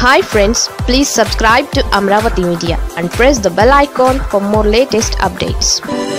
hi friends please subscribe to Amaravati media and press the bell icon for more latest updates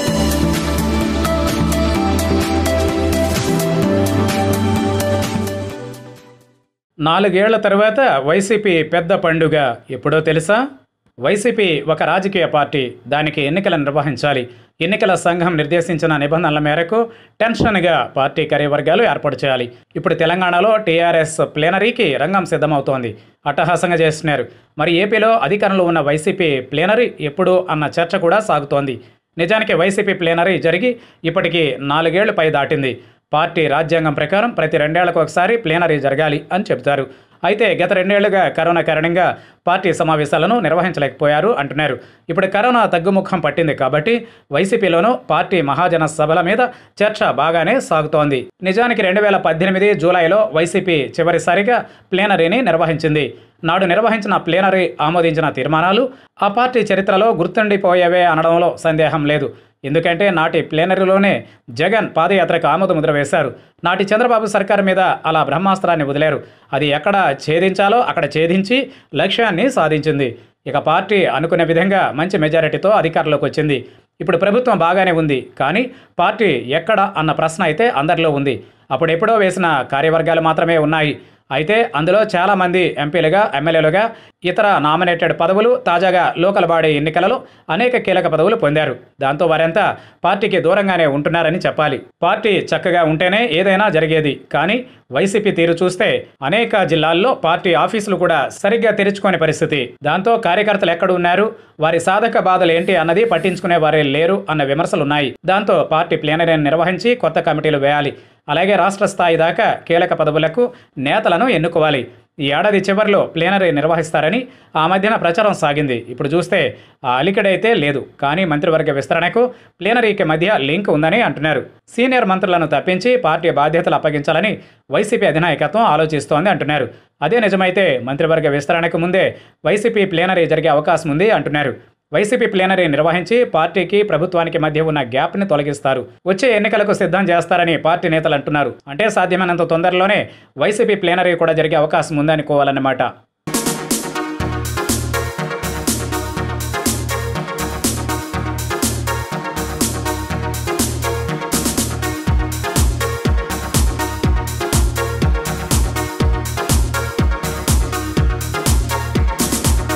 నాలుగేళ్ల తర్వాత YCP పెద్ద పండుగ ఎప్పుడో తెలుసా వైసీపీ ఒక రాజకీయ పార్టీ దానికి ఎన్నికలు నిర్వహించాలి ఎన్నికల సంఘం నిర్దేశించిన నిబంధనల మేరకు టెన్షన్గా పార్టీ కార్యవర్గాలు ఏర్పాటు చేయాలి ఇప్పుడు తెలంగాణలో టీఆర్ఎస్ ప్లేనరీకి రంగం సిద్ధమవుతోంది అట్టహాసంగా చేస్తున్నారు మరి ఏపీలో అధికారంలో ఉన్న వైసీపీ ప్లేనరీ ఎప్పుడు అన్న చర్చ కూడా సాగుతోంది నిజానికి వైసీపీ ప్లేనరీ జరిగి ఇప్పటికీ నాలుగేళ్లు పై దాటింది పార్టీ రాజ్యాంగం ప్రకారం ప్రతి రెండేళ్లకు ఒకసారి ప్లేనరీ జరగాలి అని చెబుతారు అయితే గత రెండేళ్లుగా కరోనా కారణంగా పార్టీ సమావేశాలను నిర్వహించలేకపోయారు అంటున్నారు ఇప్పుడు కరోనా తగ్గుముఖం పట్టింది కాబట్టి వైసీపీలోనూ పార్టీ మహాజన సభల మీద చర్చ బాగానే సాగుతోంది నిజానికి రెండు వేల పద్దెనిమిది జూలైలో వైసీపీ చివరిసారిగా ప్లేనరీని నిర్వహించింది నాడు నిర్వహించిన ప్లేనరీ ఆమోదించిన తీర్మానాలు ఆ పార్టీ చరిత్రలో గుర్తుండిపోయేవే అనడంలో సందేహం లేదు ఎందుకంటే నాటి ప్లేనరీలోనే జగన్ పాదయాత్రకు ఆమోద ముద్ర వేశారు నాటి చంద్రబాబు సర్కారు మీద అలా బ్రహ్మాస్త్రాన్ని వదిలారు అది ఎక్కడ ఛేదించాలో అక్కడ ఛేదించి లక్ష్యాన్ని సాధించింది ఇక పార్టీ అనుకునే విధంగా మంచి మెజారిటీతో అధికారంలోకి వచ్చింది ఇప్పుడు ప్రభుత్వం బాగానే ఉంది కానీ పార్టీ ఎక్కడ అన్న ప్రశ్న అయితే అందరిలో ఉంది అప్పుడెప్పుడో వేసిన కార్యవర్గాలు మాత్రమే ఉన్నాయి అయితే అందులో చాలామంది ఎంపీలుగా ఎమ్మెల్యేలుగా ఇతర నామినేటెడ్ పదవులు తాజాగా లోకల్ బాడీ ఎన్నికలలో అనేక కీలక పదవులు పొందారు దాంతో వారంతా పార్టీకి దూరంగానే ఉంటున్నారని చెప్పాలి పార్టీ చక్కగా ఉంటేనే ఏదైనా జరిగేది కానీ వైసీపీ తీరు చూస్తే అనేక జిల్లాల్లో పార్టీ ఆఫీసులు కూడా సరిగ్గా తెరుచుకునే పరిస్థితి దాంతో కార్యకర్తలు ఎక్కడ ఉన్నారు వారి సాధక బాధలు ఏంటి అన్నది పట్టించుకునే వారే లేరు అన్న విమర్శలు ఉన్నాయి దాంతో పార్టీ ప్లేనరీని నిర్వహించి కొత్త కమిటీలు వేయాలి అలాగే రాష్ట్ర స్థాయి దాకా కీలక పదవులకు నేతలను ఎన్నుకోవాలి ఈ ఏడాది చివరిలో ప్లేనరీ నిర్వహిస్తారని ఆ మధ్యన ప్రచారం సాగింది ఇప్పుడు చూస్తే ఆ అలికడైతే లేదు కానీ మంత్రివర్గ విస్తరణకు ప్లేనరీకి మధ్య లింక్ ఉందని అంటున్నారు సీనియర్ మంత్రులను తప్పించి పార్టీ బాధ్యతలు అప్పగించాలని వైసీపీ అధినాయకత్వం ఆలోచిస్తోంది అంటున్నారు అదే నిజమైతే మంత్రివర్గ విస్తరణకు ముందే వైసీపీ ప్లేనరీ జరిగే అవకాశం ఉంది అంటున్నారు వైసీపీ ప్లేనరీ నిర్వహించి పార్టీకి ప్రభుత్వానికి మధ్య ఉన్న గ్యాప్ని తొలగిస్తారు వచ్చే ఎన్నికలకు సిద్ధం చేస్తారని పార్టీ నేతలు అంటున్నారు అంటే సాధ్యమైనంత తొందరలోనే వైసీపీ ప్లేనరీ కూడా జరిగే అవకాశం ఉందనుకోవాలన్నమాట